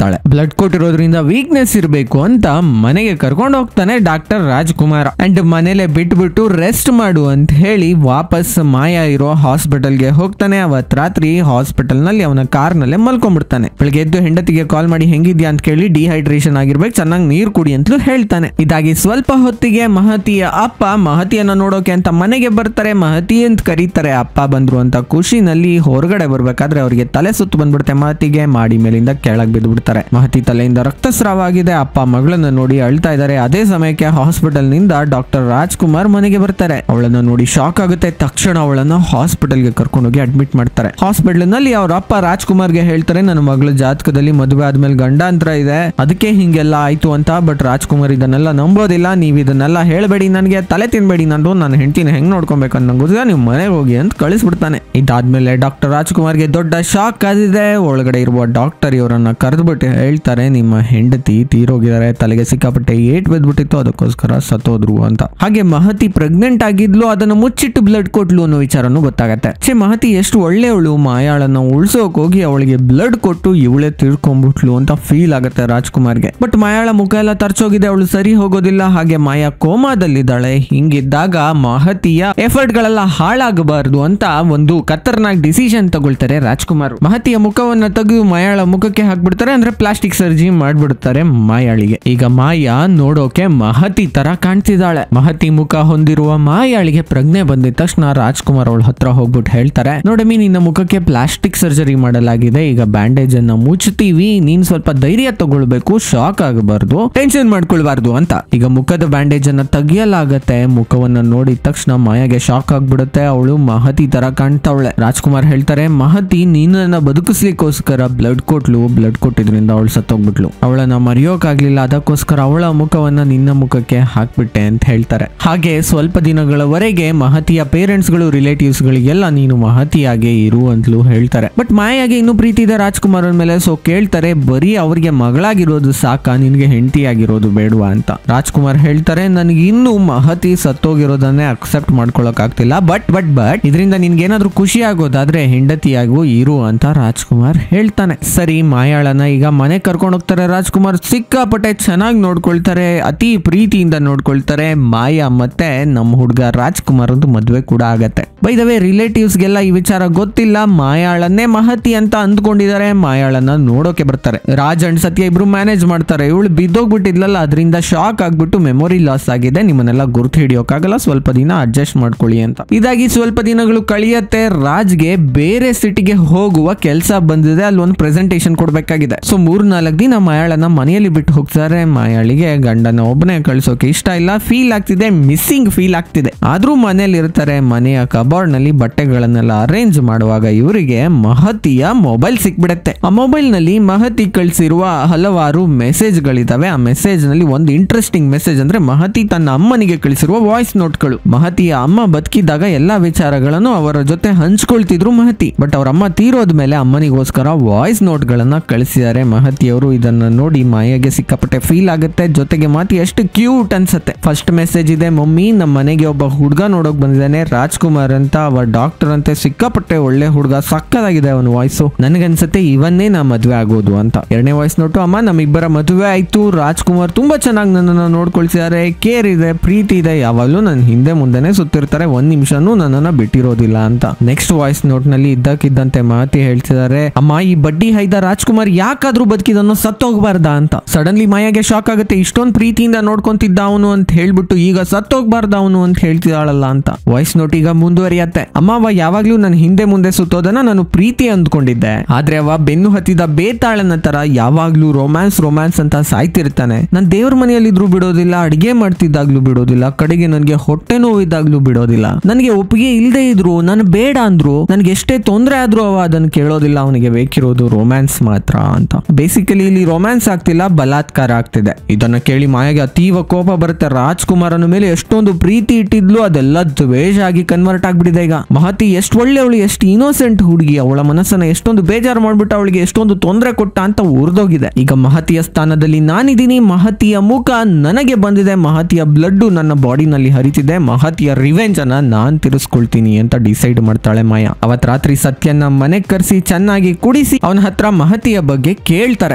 Speaker 1: ಬ್ಲಡ್ ಕೊಟ್ಟಿರೋದ್ರಿಂದ ವೀಕ್ನೆಸ್ ಇರಬೇಕು ಅಂತ ಮನೆಗೆ ಕರ್ಕೊಂಡು ಹೋಗ್ತಾನೆ ಡಾಕ್ಟರ್ ರಾಜ್ಕುಮಾರ್ ಅಂಡ್ ಮನೇಲೆ ಬಿಟ್ಬಿಟ್ಟು ರೆಸ್ಟ್ ಮಾಡು ಅಂತ ಹೇಳಿ ವಾಪಸ್ ಮಾಯಾ ಇರೋ ಹಾಸ್ಪಿಟಲ್ಗೆ ಹೋಗ್ತಾನೆ ಅವತ್ ರಾತ್ರಿ ಹಾಸ್ಪಿಟಲ್ ನಲ್ಲಿ ಅವನ ಕಾರ್ ನಲ್ಲೇ ಮಲ್ಕೊಂಡ್ಬಿಡ್ತಾನೆ ಬೆಳಗ್ಗೆ ಎದ್ದು ಹೆಂಡತಿಗೆ ಕಾಲ್ ಮಾಡಿ ಹೆಂಗಿದ್ಯಾ ಅಂತ ಕೇಳಿ ಡಿಹೈಡ್ರೇಷನ್ ಆಗಿರ್ಬೇಕು ಚೆನ್ನಾಗಿ ನೀರು ಕುಡಿ ಅಂತಲೂ ಹೇಳ್ತಾನೆ ಇದಾಗಿ ಸ್ವಲ್ಪ ಹೊತ್ತಿಗೆ ಮಹತಿಯ ಅಪ್ಪ ಮಹತಿಯನ್ನ ನೋಡೋಕೆ ಅಂತ ಮನೆಗೆ ಬರ್ತಾರೆ ಮಹತಿ ಅಂತ ಕರೀತಾರೆ ಅಪ್ಪ ಬಂದ್ರು ಅಂತ ಖುಷಿನಲ್ಲಿ ಹೊರಗಡೆ ಬರ್ಬೇಕಾದ್ರೆ ಅವರಿಗೆ ತಲೆ ಸುತ್ತು ಬಂದ್ಬಿಡುತ್ತೆ ಮಹತಿಗೆ ಮಾಡಿ ಮೇಲಿಂದ ಕೆಳಗ್ ಬಿದ್ದು ಬಿಡ್ತಾರೆ ಮಹತಿ ತಲೆಯಿಂದ ರಕ್ತಸ್ರಾವ ಆಗಿದೆ ಅಪ್ಪ ಮಗಳನ್ನ ನೋಡಿ ಅಳ್ತಾ ಇದ್ದಾರೆ ಅದೇ ಸಮಯಕ್ಕೆ ಹಾಸ್ಪಿಟಲ್ ನಿಂದ ಡಾಕ್ಟರ್ ರಾಜ್ಕುಮಾರ್ ಮನೆಗೆ ಬರ್ತಾರೆ ಅವಳನ್ನ ನೋಡಿ ಶಾಕ್ ಆಗುತ್ತೆ ತಕ್ಷಣ ಅವಳನ್ನ ಹಾಸ್ಪಿಟಲ್ಗೆ ಕರ್ಕೊಂಡೋಗಿ ಅಡ್ಮಿಟ್ ಮಾಡ್ತಾರೆ ಹಾಸ್ಪಿಟಲ್ ನಲ್ಲಿ ಅವ್ರ ಅಪ್ಪ ರಾಜ್ಕುಮಾರ್ಗೆ ಹೇಳ್ತಾರೆ ನನ್ನ ಮಗಳ ಜಾತಕದಲ್ಲಿ ಮದುವೆ ಆದ್ಮೇಲೆ ಗಂಡಾಂತರ ಇದೆ ಅದಕ್ಕೆ ಹಿಂಗೆಲ್ಲ ಆಯ್ತು ಅಂತ ಬಟ್ ರಾಜ್ಕುಮಾರ್ ಇದನ್ನೆಲ್ಲ ನಂಬೋದಿಲ್ಲ ನೀವು ಇದನ್ನೆಲ್ಲ ಹೇಳ್ಬೇಡಿ ನನಗೆ ತಲೆ ತಿನ್ಬೇಡಿ ನಾನು ನನ್ನ ಹೆಂಡತಿನ ಹೆಂಗ್ ನೋಡ್ಕೊಬೇಕು ಅಂತ ನಂಗೆ ಗೊತ್ತಿಲ್ಲ ನೀವು ಮನೆಗೆ ಹೋಗಿ ಅಂತ ಕಳಿಸ್ಬಿಡ್ತಾನೆ ಇದಾದ್ಮೇಲೆ ಡಾಕ್ಟರ್ ರಾಜ್ಕುಮಾರ್ಗೆ ದೊಡ್ಡ ಶಾಕ್ ಆದಿದೆ ಒಳಗಡೆ ಇರುವ ಡಾಕ್ಟರ್ ಇವರನ್ನ ಕರೆದ್ಬಿಟ್ಟು ಹೇಳ್ತಾರೆ ನಿಮ್ಮ ಹೆಂಡತಿ ತೀರೋಗಿದ್ದಾರೆ ತಲೆಗೆ ಸಿಕ್ಕಾಪಟ್ಟೆ ಏಟ್ ಬಿದ್ಬಿಟ್ಟಿತ್ತು ಅದಕ್ಕೋಸ್ಕರ ಸತ್ತೋದ್ರು ಅಂತ ಹಾಗೆ ಮಹತಿ ಪ್ರೆಗ್ನೆಂಟ್ ಆಗಿದ್ಲು ಅದನ್ನ ಮುಚ್ಚಿಟ್ಟು ಬ್ಲಡ್ ಕೊಟ್ಲು ಅನ್ನೋ ವಿಚಾರನೂ ಗೊತ್ತಾಗತ್ತೆ ಛೇ ಮಹತಿ ಎಷ್ಟು ಒಳ್ಳೆಯವಳು ಮಾಯಾಳನ್ನ ಉಳ್ಸೋಕ್ ಹೋಗಿ ಅವಳಿಗೆ ಬ್ಲಡ್ ಕೊಟ್ಟು ಇವಳೆ ತಿಳ್ಕೊಂಡ್ಬಿಟ್ಲು ಅಂತ ಫೀಲ್ ಆಗುತ್ತೆ ರಾಜ್ಕುಮಾರ್ಗೆ ಬಟ್ ಮಾಯಾಳ ಮುಖ ಎಲ್ಲ ತರ್ಚೋಗಿದೆ ಅವಳು ಸರಿ ಹೋಗೋದಿಲ್ಲ ಹಾಗೆ ಮಾಯಾ ಕೋಮಾದಲ್ಲಿದ್ದಾಳೆ ಹಿಂಗಿದ್ದಾಗ ಮಹತಿಯ ಎಫರ್ಟ್ ಗಳೆಲ್ಲ ಹಾಳಾಗಬಾರದು ಅಂತ ಒಂದು ಖತರ್ನಾಕ್ ಡಿಸಿಷನ್ ತಗೊಳ್ತಾರೆ ರಾಜ್ಕುಮಾರ್ ಮಹತಿಯ ಮುಖವನ್ನ ತೆಗೆದು ಮಾಯಾಳ ಮುಖಕ್ಕೆ ಹಾಕ್ಬಿಡ್ತಾರೆ ಅಂದ್ರೆ ಪ್ಲಾಸ್ಟಿಕ್ ಸರ್ಜರಿ ಮಾಡ್ಬಿಡ್ತಾರೆ ಮಾಯಾಳಿಗೆ ಈಗ ಮಾಯಾ ನೋಡೋಕೆ ಮಹತಿ ತರ ಕಾಣ್ತಿದ್ದಾಳೆ ಮಹತಿ ಮುಖ ಹೊಂದಿರುವ ಮಾಯಾಳಿಗೆ ಪ್ರಜ್ಞೆ ಬಂದಿದ ತಕ್ಷಣ ರಾಜ್ಕುಮಾರ್ ಅವಳ ಹತ್ರ ಹೋಗ್ಬಿಟ್ಟು ಹೇಳ್ತಾರೆ ನೋಡಮಿ ನಿನ್ನ ಮುಖಕ್ಕೆ ಪ್ಲಾಸ್ಟಿಕ್ ಸರ್ಜರಿ ಮಾಡಲಾಗಿದೆ ಈಗ ಬ್ಯಾಂಡೇಜ್ ಅನ್ನ ಮುಚ್ಚುತ್ತೀವಿ ನೀನ್ ಸ್ವಲ್ಪ ಧೈರ್ಯ ತಗೊಳ್ಬೇಕು ಶಾಕ್ ಆಗಬಾರ್ದು ಟೆನ್ಷನ್ ಮಾಡ್ಕೊಳ್ಬಾರ್ದು ಅಂತ ಈಗ ಮುಖದ ಬ್ಯಾಂಡೇಜ್ ಅನ್ನ ತೆಗಿಯಲಾಗತ್ತೆ ಮುಖವನ್ನ ನೋಡಿದ ತಕ್ಷಣ ಮಾಯಾಗೆ ಶಾಕ್ ಆಗ್ಬಿಡುತ್ತೆ ಅವಳು ಮಹತಿ ತರ ಕಾಣ್ತಾವಳೆ ರಾಜ್ಕುಮಾರ್ ಹೇಳ್ತಾರೆ ಮಹತಿ ನಿನ್ನನ್ನ ಬದುಕಿಸ್ಲಿಕ್ಕೋಸ್ಕರ ಬ್ಲಡ್ ಕೊಟ್ಲು ಬ್ಲಡ್ ಕೊಟ್ಟಿದ್ರಿಂದ ಅವಳು ಸತ್ತೋಗ್ಬಿಟ್ಲು ಅವಳನ್ನ ಮರೆಯೋಕಾಗ್ಲಿಲ್ಲ ಅದಕ್ಕೋಸ್ಕರ ಅವಳ ಮುಖವನ್ನ ನಿನ್ನ ಮುಖಕ್ಕೆ ಹಾಕ್ಬಿಟ್ಟೆ ಅಂತ ಹೇಳ್ತಾರೆ ಹಾಗೆ ಸ್ವಲ್ಪ ದಿನಗಳವರೆಗೆ ಮಹತಿಯ ಪೇರೆಂಟ್ಸ್ ಗಳು ರಿಲೇಟಿವ್ಸ್ ಗಳಿಗೆಲ್ಲ ನೀನು ಮಹತಿಯಾಗೆ ಇರು ಅಂತಲೂ ಹೇಳ್ತಾರೆ ಬಟ್ ಮಾಯಾಗೆ ಇನ್ನೂ ಪ್ರೀತಿ ಇದೆ ರಾಜ್ಕುಮಾರ್ ಮೇಲೆ ಸೊ ಕೇಳ್ತಾರೆ ಬರೀ ಅವ್ರಿಗೆ ಮಗಳಾಗಿರೋದು ಸಾಕ ನಿನ್ಗೆ ಹೆಂಡತಿಯಾಗಿರೋದು ಬೇಡವಾ ಅಂತ ರಾಜ್ಕುಮಾರ್ ಹೇಳ್ತಾರೆ ನನಗೆ ಇನ್ನೂ ಮಹತಿ ಸತ್ತೋಗಿರೋದನ್ನೇ ಅಕ್ಸೆಪ್ಟ್ ಮಾಡ್ಕೊಳಕ್ ಆಗ್ತಿಲ್ಲ ಬಟ್ ಬಟ್ ಬಟ್ ಇದರಿಂದ ನಿನ್ಗೇನಾದ್ರೂ ಖುಷಿ ಆಗೋದಾದ್ರೆ ಹೆಂಡತಿಯಾಗೂ ಇರು ಅಂತ ರಾಜ್ಕುಮಾರ್ ಹೇಳ್ತಾನೆ ಸರಿ ಮಾಯಾಳನ ಈಗ ಮನೆ ಕರ್ಕೊಂಡು ಹೋಗ್ತಾರೆ ರಾಜ್ಕುಮಾರ್ ಸಿಕ್ಕಾಪಟ್ಟೆ ಚೆನ್ನಾಗಿ ನೋಡ್ಕೊಳ್ತಾರೆ ಅತಿ ಪ್ರೀತಿಯಿಂದ ನೋಡ್ಕೊಳ್ತಾರೆ ಮಾಯಾ ಮತ್ತೆ ನಮ್ಮ ಹುಡುಗ ರಾಜ್ಕುಮಾರ್ ಒಂದು ಮದ್ವೆ ಕೂಡ ಆಗತ್ತೆ ಬೈದವೇ ರಿಲೇಟಿವ್ಸ್ಗೆಲ್ಲ ಈ ವಿಚಾರ ಗೊತ್ತಿಲ್ಲ ಮಾಯಾಳನ್ನೇ ಮಹತಿ ಅಂತ ಅಂದ್ಕೊಂಡಿದ್ದಾರೆ ಮಾಯಾಳನ್ನ ನೋಡೋಕೆ ಬರ್ತಾರೆ ರಾಜ್ ಅಂಡ್ ಸತ್ಯ ಇಬ್ರು ಮ್ಯಾನೇಜ್ ಮಾಡ್ತಾರೆ ಇವಳು ಬಿದ್ದೋಗ್ಬಿಟ್ಟಿದ್ಲಲ್ಲ ಅದರಿಂದ ಶಾಕ್ ಆಗ್ಬಿಟ್ಟು ಮೆಮೊರಿ ಲಾಸ್ ಆಗಿದೆ ನಿಮ್ಮನ್ನೆಲ್ಲ ಗುರ್ತು ಹಿಡಿಯೋಕ್ಕಾಗಲ್ಲ ಸ್ವಲ್ಪ ದಿನ ಅಡ್ಜಸ್ಟ್ ಮಾಡ್ಕೊಳ್ಳಿ ಅಂತ ಇದಾಗಿ ಸ್ವಲ್ಪ ದಿನಗಳು ಕಳಿಯತ್ತೆ ರಾಜ್ಗೆ ಬೇರೆ ಸಿಟಿಗೆ ಹೋಗುವ ಕೆಲಸ ಬಂದಿದೆ ಅಲ್ಲಿ ಒಂದು ಪ್ರೆಸೆಂಟೇಶನ್ ಕೊಡ್ಬೇಕಾಗಿದೆ ಸೊ ಮೂರ್ ನಾಲ್ಕು ದಿನ ಮಾಯಾಳನ್ನ ಮನೆಯಲ್ಲಿ ಬಿಟ್ಟು ಹೋಗ್ತಾರೆ ಮಾಯಾಳಿಗೆ ಗಂಡನ ಒಬ್ಬನೇ ಕಳ್ಸೋಕೆ ಇಷ್ಟ ಇಲ್ಲ ಫೀಲ್ ಆಗ್ತಿದೆ ಮಿಸ್ಸಿಂಗ್ ಫೀಲ್ ಆಗ್ತಿದೆ ಆದ್ರೂ ಮನೇಲಿ ಇರ್ತಾರೆ ಮನೆಯ ಕಬೋರ್ಡ್ ನಲ್ಲಿ ಬಟ್ಟೆಗಳನ್ನೆಲ್ಲ ಅರೇಂಜ್ ಮಾಡುವಾಗ ಇವರಿಗೆ ಮಹತಿಯ ಮೊಬೈಲ್ ಸಿಕ್ಬಿಡತ್ತೆ ಆ ಮೊಬೈಲ್ ನಲ್ಲಿ ಮಹತಿ ಕಳಿಸಿರುವ ಹಲವಾರು ಮೆಸೇಜ್ ಗಳಿದಾವೆ ಆ ಮೆಸೇಜ್ ನಲ್ಲಿ ಒಂದು ಇಂಟ್ರೆಸ್ಟಿಂಗ್ ಮೆಸೇಜ್ ಅಂದ್ರೆ ಮಹತಿ ತನ್ನ ಅಮ್ಮನಿಗೆ ಕಳಿಸಿರುವ ವಾಯ್ಸ್ ನೋಟ್ಗಳು ಮಹತಿಯ ಅಮ್ಮ ಬದುಕಿದ್ದಾಗ ಎಲ್ಲಾ ವಿಚಾರಗಳನ್ನು ಅವರ ಜೊತೆ ಹಂಚ್ಕೊಳ್ತಿದ್ರು ಮಹತಿ ಬಟ್ ಅವ್ರ ಅಮ್ಮ ತೀರೋದ ಮೇಲೆ ಅಮ್ಮನಿಗೋಸ್ಕರ ವಾಯ್ಸ್ ನೋಟ್ ಗಳನ್ನ ಕಳಿಸಿದ್ದಾರೆ ಮಹತಿಯವರು ಇದನ್ನ ನೋಡಿ ಮಾಯಾಗೆ ಸಿಕ್ಕಾಪಟ್ಟೆ ಫೀಲ್ ಆಗುತ್ತೆ ಜೊತೆಗೆ ಮಾತಿ ಎಷ್ಟು ಕ್ಯೂಟ್ ಅನ್ಸತ್ತೆ ಫಸ್ಟ್ ಮೆಸೇಜ್ ಇದೆ ಮಮ್ಮಿ ನಮ್ಮ ಮನೆಗೆ ಒಬ್ಬ ಹುಡುಗ ನೋಡೋಕ್ ಬಂದಿದ್ದಾನೆ ರಾಜ್ಕುಮಾರ್ ಅಂತ ಅವ ಡಾಕ್ಟರ್ ಅಂತೆ ಸಿಕ್ಕಾಪಟ್ಟೆ ಒಳ್ಳೆ ಹುಡುಗ ಸಕ್ಕದಾಗಿದೆ ಅವನ ವಾಯ್ಸು ನನಗನ್ಸತ್ತೆ ಇವನ್ನೇ ನಾ ಮದ್ವೆ ಆಗೋದು ಅಂತ ಎರಡನೇ ವಾಯ್ಸ್ ನೋಟು ಅಮ್ಮ ನಮ್ಮಿಬ್ಬರ ಮದುವೆ ಆಯ್ತು ರಾಜ್ಕುಮಾರ್ ತುಂಬಾ ಚೆನ್ನಾಗಿ ನನ್ನನ್ನು ನೋಡ್ಕೊಳ್ಸಿದ್ದಾರೆ ಕೇರ್ ಇದೆ ಪ್ರೀತಿ ಇದೆ ಯಾವಾಗಲೂ ನನ್ನ ಹಿಂದೆ ಮುಂದೆನೆ ಸುತ್ತಿರ್ತಾರೆ ಒಂದ್ ನಿಮಿಷನೂ ನನ್ನನ್ನ ಬಿಟ್ಟಿರೋದಿಲ್ಲ ಅಂತ ನೆಕ್ಸ್ಟ್ ವಾಯ್ಸ್ ನೋಟ್ ನಲ್ಲಿ ಇದ್ದಕ್ಕಿದ್ದಂತೆ ಮಾತಿ ಹೇಳ್ತಿದ್ದಾರೆ ಅಮ್ಮ ಈ ಬಡ್ಡಿ ಹೈದ ರಾಜ್ಕುಮಾರ್ ಯಾಕಾದ್ರೂ ಬದುಕಿದನ್ನು ಸತ್ತೋಗ್ಬಾರ್ದ ಅಂತ ಸಡನ್ಲಿ ಮಾಯಾಗೆ ಶಾಕ್ ಆಗುತ್ತೆ ಇಷ್ಟೊಂದು ಪ್ರೀತಿಯಿಂದ ನೋಡ್ಕೊಂತಿದ್ದ ಅವನು ಅಂತ ಹೇಳ್ಬಿಟ್ಟು ಈಗ ಸತ್ತೋಗ್ಬಾರ್ದ ಅವನು ಅಂತ ಹೇಳ್ತಿದ್ದಾಳಲ್ಲ ಅಂತ ವಾಯ್ಸ್ ನೋಟ್ ಈಗ ಮುಂದುವರಿಯತ್ತೆ ಅಮ್ಮ ಅವ ಯಾವಾಗ್ಲೂ ನನ್ನ ಹಿಂದೆ ಮುಂದೆ ಸುತ್ತೋದನ್ನ ನಾನು ಪ್ರೀತಿ ಅಂದ್ಕೊಂಡಿದ್ದೆ ಆದ್ರೆ ಅವ ಬೆನ್ನು ಹತ್ತಿದ ಬೇತಾಳನ ತರ ಯಾವಾಗ್ಲೂ ರೊಮ್ಯಾನ್ಸ್ ರೊಮ್ಯಾನ್ಸ್ ಅಂತ ಸಾಯ್ತಿರ್ತಾನೆ ನಾನು ದೇವ್ರ ಮನೆಯಲ್ಲಿದ್ರು ಬಿಡೋದಿಲ್ಲ ಅಡಿಗೆ ಮಾಡ್ತಿದ್ದಾಗ್ಲೂ ಬಿಡೋದಿಲ್ಲ ಕಡೆಗೆ ನನಗೆ ಹೊಟ್ಟೆ ನೋವಿದ್ದಾಗ್ಲೂ ಬಿಡೋದಿಲ್ಲ ನನಗೆ ಒಪ್ಪಿಗೆ ಇಲ್ಲದೆ ಇದ್ರು ನಾನು ಬೇಡ ಅಂದ್ರು ನನಗೆ ಎಷ್ಟೇ ತೊಂದರೆ ಆದ್ರೂ ಅವ ಅದನ್ನ ಕೇಳೋದಿಲ್ಲ ಅವನಿಗೆ ಬೇಕಿರೋದು ರೊಮ್ಯಾನ್ಸ್ ಮಾತ್ರ ಅಂತ ಬೇಸಿಕಲಿ ಇಲ್ಲಿ ರೊಮ್ಯಾನ್ಸ್ ಆಗ್ತಿಲ್ಲ ಬಲಾತ್ಕಾರ ಆಗ್ತಿದೆ ಇದನ್ನ ಕೇಳಿ ಮಾಯಾಗೆ ಅತೀವ ಕೋಪ ಬರುತ್ತೆ ರಾಜ್ಕುಮಾರನ ಮೇಲೆ ಎಷ್ಟೊಂದು ಪ್ರೀತಿ ಇಟ್ಟಿದ್ಲು ಅದೆಲ್ಲ ದ್ವೇಷ ಆಗಿ ಕನ್ವರ್ಟ್ ಆಗ್ಬಿಟ್ಟಿದೆ ಈಗ ಮಹತಿ ಎಷ್ಟು ಒಳ್ಳೆಯವಳು ಎಷ್ಟು ಇನೋಸೆಂಟ್ ಹುಡುಗಿ ಅವಳ ಮನಸ್ಸನ್ನ ಎಷ್ಟೊಂದು ಬೇಜಾರು ಮಾಡ್ಬಿಟ್ಟು ಅವಳಿಗೆ ಎಷ್ಟೊಂದು ತೊಂದರೆ ಕೊಟ್ಟ ಅಂತ ಉರ್ದೋಗಿದೆ ಈಗ ಮಹತಿಯ ಸ್ಥಾನದಲ್ಲಿ ನಾನಿದ್ದೀನಿ ಮಹತಿಯ ಮುಖ ನನಗೆ ಬಂದಿದೆ ಮಹತಿಯ ಬ್ಲಡ್ ನನ್ನ ಬಾಡಿನಲ್ಲಿ ಹರಿತಿದೆ ಮಹತಿಯ ರಿವೆಂಜ್ ಅನ್ನ ನಾನ್ ತಿರ್ಸ್ಕೊಳ್ತೀನಿ ಅಂತ ಡಿಸೈಡ್ ಮಾಡ್ತಾಳೆ ಮಾಯಾ ಅವತ್ ರಾತ್ರಿ ಸತ್ಯನ ಮನೆಗ್ ಕರೆಸಿ ಚೆನ್ನಾಗಿ ಕುಡಿಸಿ ಅವನ ಹತ್ರ ಮಹತಿಯ ಬಗ್ಗೆ ಕೇಳ್ತಾರೆ